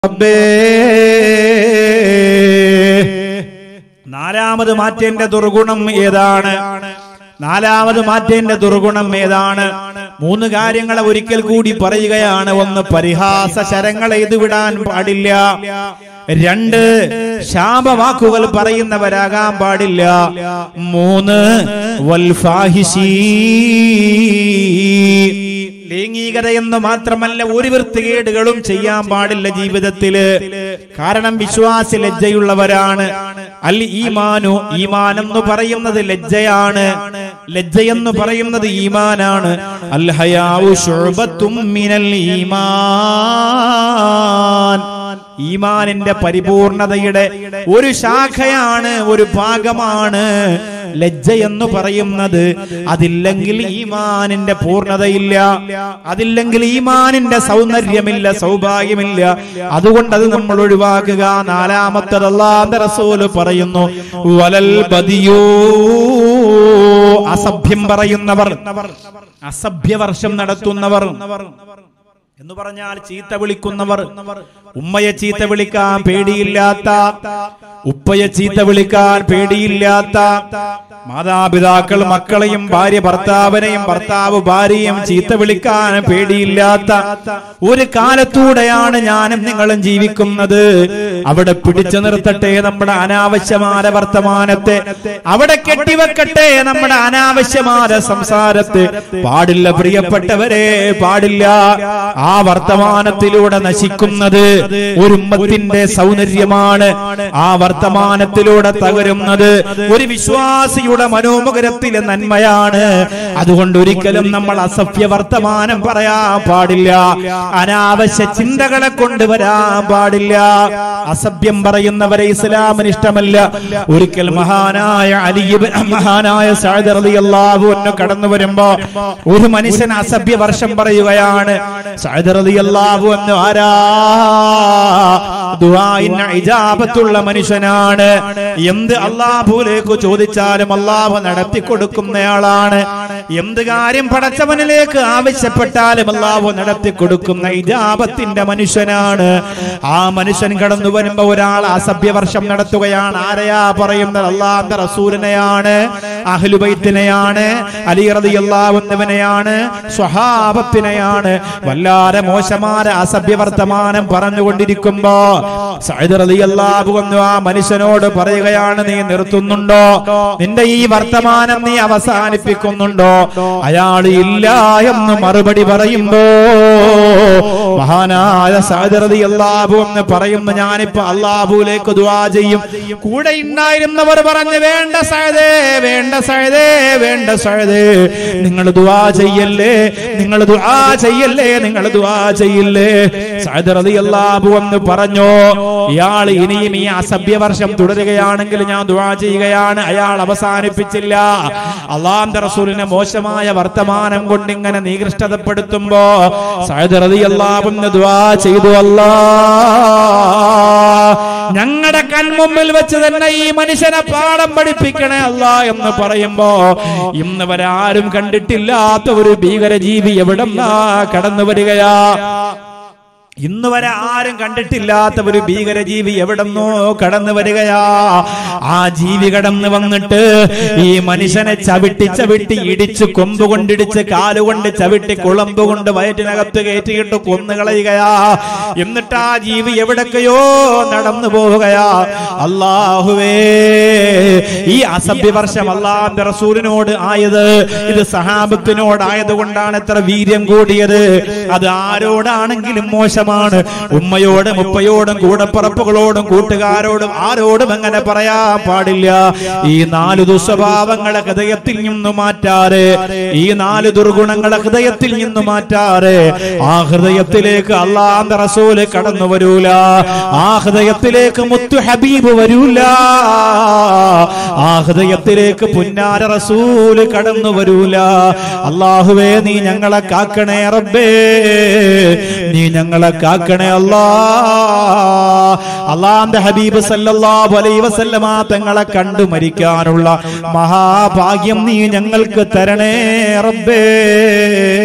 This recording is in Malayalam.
റബ്ബേ നാലാമത് മാറ്റേണ്ട ദുർഗുണം ഏതാണ് നാലാമത് മാറ്റേണ്ട ദുർഗുണം ഏതാണ് മൂന്ന് കാര്യങ്ങളെ ഒരിക്കൽ കൂടി പറയുകയാണ് ഒന്ന് പരിഹാസ ശരങ്ങളെ ഇത് വിടാൻ പാടില്ല രണ്ട് ശാപവാക്കുകൾ പറയുന്നവരാകാൻ പാടില്ല മൂന്ന് വൽഫാഹിഷീ ലൈംഗികത എന്ന് മാത്രമല്ല ഒരു വൃത്തികേടുകളും ചെയ്യാൻ പാടില്ല ജീവിതത്തില് കാരണം വിശ്വാസി ലജ്ജയുള്ളവരാണ് അൽ ഈമാനു ഈമാൻ എന്ന് പറയുന്നത് ലജ്ജയാണ് ലജ്ജയെന്ന് പറയുന്നത് ഈമാനാണ് അൽ ഹയാഉ ശുഅബത്തും മിനൽ ഈമാൻ ഈമാനിന്റെ പരിപൂർണതയുടെ ഒരു ശാഖയാണ് ഒരു ഭാഗമാണ് ലജ്ജ എന്ന് പറയുന്നത് അതില്ലെങ്കിൽ ഈമാനിന്റെ പൂർണ്ണതയില്ല അതില്ലെങ്കിൽ ഈമാനിന്റെ സൗന്ദര്യമില്ല സൗഭാഗ്യമില്ല അതുകൊണ്ട് അത് നമ്മൾ ഒഴിവാക്കുക നാലാമത്തെ അള്ളാന്റെ റസൂല് പറയുന്നു വലൽ ബദിയോ അസഭ്യം പറയുന്നവർ അസഭ്യവർഷം നടത്തുന്നവർ എന്ന് പറഞ്ഞാൽ ചീത്ത വിളിക്കുന്നവർ ഉമ്മയെ ചീത്ത വിളിക്കാൻ പേടിയില്ലാത്ത ഉപ്പയെ ചീത്ത വിളിക്കാൻ പേടിയില്ലാത്ത മാതാപിതാക്കൾ മക്കളെയും ഭാര്യ ഭർത്താവിനെയും ഭർത്താവ് ഭാര്യയും ചീത്ത വിളിക്കാൻ പേടിയില്ലാത്ത ഒരു കാലത്തൂടെയാണ് ഞാനും നിങ്ങളും ജീവിക്കുന്നത് അവിടെ പിടിച്ചു നിർത്തട്ടെ നമ്മുടെ അനാവശ്യമായ വർത്തമാനത്തെ അവിടെ കെട്ടിവെക്കട്ടെ നമ്മുടെ അനാവശ്യമായ സംസാരത്തെ പാടില്ല പ്രിയപ്പെട്ടവരെ പാടില്ല ആ വർത്തമാനത്തിലൂടെ നശിക്കുന്നത് ഒരു ഉമ്മത്തിന്റെ സൗന്ദര്യമാണ് ആ വർത്തമാനത്തിലൂടെ തകരുന്നത് ഒരു വിശ്വാസിയുടെ മനോമുഖരത്തിലെ നന്മയാണ് അതുകൊണ്ട് ഒരിക്കലും നമ്മൾ അസഭ്യ വർത്തമാനം പറയാൻ പാടില്ല അനാവശ്യ ചിന്തകളെ കൊണ്ടുവരാൻ പാടില്ല അസഭ്യം പറയുന്നവരെ ഇസ്ലാമിന് ഇഷ്ടമല്ല ഒരിക്കൽ മഹാനായ അലിബ് മഹാനായ സഅദ് റളിയല്ലാഹു അൻഹു കടന്നു വരുമ്പോ ഒരു മനുഷ്യൻ അസഭ്യ വർഷം പറയുകയാണ് സഅദ് റളിയല്ലാഹു അൻഹു ആരാ ദുആഇന് ഇജാബത്തുള്ള മനുഷ്യനാണ് എന്ത് അള്ളാഹുലേക്ക് ചോദിച്ചാലും അള്ളാഹു നടത്തി കൊടുക്കുന്നയാളാണ് എന്ത് കാര്യം പടച്ചവനിലേക്ക് ആവശ്യപ്പെട്ടാലും അള്ളാഹു നടത്തി കൊടുക്കുന്ന ഇജാബത്തിന്റെ മനുഷ്യനാണ് ആ മനുഷ്യൻ കടന്നു വരുമ്പോ ഒരാൾ അസഭ്യവർഷം നടത്തുകയാണ് ആരെയാ പറയുന്നത് അള്ളാന്റെ റസൂലിനെയാണ് അഹ്ലുബൈത്തിനെയാണ് അലി റളിയല്ലാഹുവിനെയാണ് സ്വഹാബത്തിനെയാണ് വല്ലാതെ മോശമായ അസഭ്യ വർത്തമാനം പറഞ്ഞുകൊണ്ടിരിക്കുമ്പോ സഅദ് റളിയല്ലാഹു അൻഹു ആ മനുഷ്യനോട് പറയുകയാണ് നീ നിർത്തുന്നുണ്ടോ നിന്റെ ഈ വർത്തമാനം നീ അവസാനിപ്പിക്കുന്നുണ്ടോ അയാൾ ഇല്ല എന്ന് മറുപടി പറയുമ്പോ മഹാനായ സഅദ് റളിയല്ലാഹു അൻഹു പറയുന്നു ഞാനിപ്പോ അള്ളാഹുലേക്ക് ദുആ ചെയ്യും കൂടെ ഉണ്ടായിരുന്നവർ പറഞ്ഞു വേണ്ട സഅദേ വേണ്ട സഅദേ വേണ്ട സഅദേ നിങ്ങൾ ദുആ ചെയ്യല്ലേ നിങ്ങൾ ദുആ ചെയ്യല്ലേ നിങ്ങൾ ദുആ ചെയ്യില്ലേ സഅദ് റളിയല്ലാഹു അൻഹു പറഞ്ഞു ഇയാൾ ഇനിയും ഈ അസഭ്യ വർഷം തുടരുകയാണെങ്കിൽ ഞാൻ ദുആ ചെയ്യുകയാണ് അയാൾ അവസാനിപ്പിച്ചില്ല അള്ളാന്റെ റസൂലിനെ മോശമായ വർത്തമാനം കൊണ്ട് ഇങ്ങനെ നീകൃഷ്ടതപ്പെടുത്തുമ്പോ സഅദ് റളിയല്ലാഹു അൻഹു ദുആ ചെയ്തു അല്ലാ ഞങ്ങളുടെ കൺമുമ്പിൽ വെച്ച് തന്നെ ഈ മനുഷ്യനെ പാഠം പഠിപ്പിക്കണേ അല്ല എന്ന് പറയുമ്പോ ഇന്ന് വരെ ആരും കണ്ടിട്ടില്ലാത്ത ഒരു ഭീകരജീവി എവിടെന്നാ കടന്നു വരികയാ ഇന്ന് വരെ ആരും കണ്ടിട്ടില്ലാത്ത ഒരു ഭീകരജീവി എവിടെന്നോ കടന്നു വരികയാ ആ ജീവി കടന്നു വന്നിട്ട് ഈ മനുഷ്യനെ ചവിട്ടി ചവിട്ടി ഇടിച്ച് കൊമ്പ് കൊണ്ടിടിച്ച് കാലുകൊണ്ട് ചവിട്ടി കുളമ്പ് കൊണ്ട് വയറ്റിനകത്ത് കയറ്റിയിട്ട് കൊന്നുകളയുകയാ എന്നിട്ട് ആ ജീവി എവിടൊക്കെയോ നടന്നു പോവുകയാ അള്ളാഹുവേ ഈ അസഭ്യവർഷം അള്ളാന്റെ റസൂലിനോട് ആയത് ഇത് സഹാബത്തിനോടായത് കൊണ്ടാണ് എത്ര വീര്യം കൂടിയത് അത് ആരോടാണെങ്കിലും മോശമാണ് ഉമ്മയോടും ഉപ്പയോടും കൂടപ്പറപ്പുകളോടും കൂട്ടുകാരോടും ആരോടും അങ്ങനെ പറയാൻ പാടില്ല ഈ നാല് ദുസ്വഭാവങ്ങളെ ഹൃദയത്തിൽ നിന്ന് മാറ്റാറ് ഈ നാല് ദുർഗുണങ്ങളെ ഹൃദയത്തിൽ നിന്ന് മാറ്റാറ് ആ ഹൃദയത്തിലേക്ക് അള്ളാന്റെ റസൂല് കടന്നു വരൂല ആ ഹൃദയത്തിലേക്ക് മുത്തു ഹബീബ് വരൂല ആ ഹൃദയത്തിലേക്ക് പുന്നാര റസൂല് കടന്നു വരൂല അള്ളാഹുവേ നീ ഞങ്ങളെ കാക്കണേ റബ്ബേ നീ ഞങ്ങളെ കാക്കണേ അല്ലാ അള്ളാന്റെ ഹബീബ് സല്ലല്ലാഹു അലൈഹി വസല്ലമ തങ്ങളെ കണ്ടു മരിക്കാനുള്ള മഹാഭാഗ്യം നീ ഞങ്ങൾക്ക് തരണേ റബ്ബേ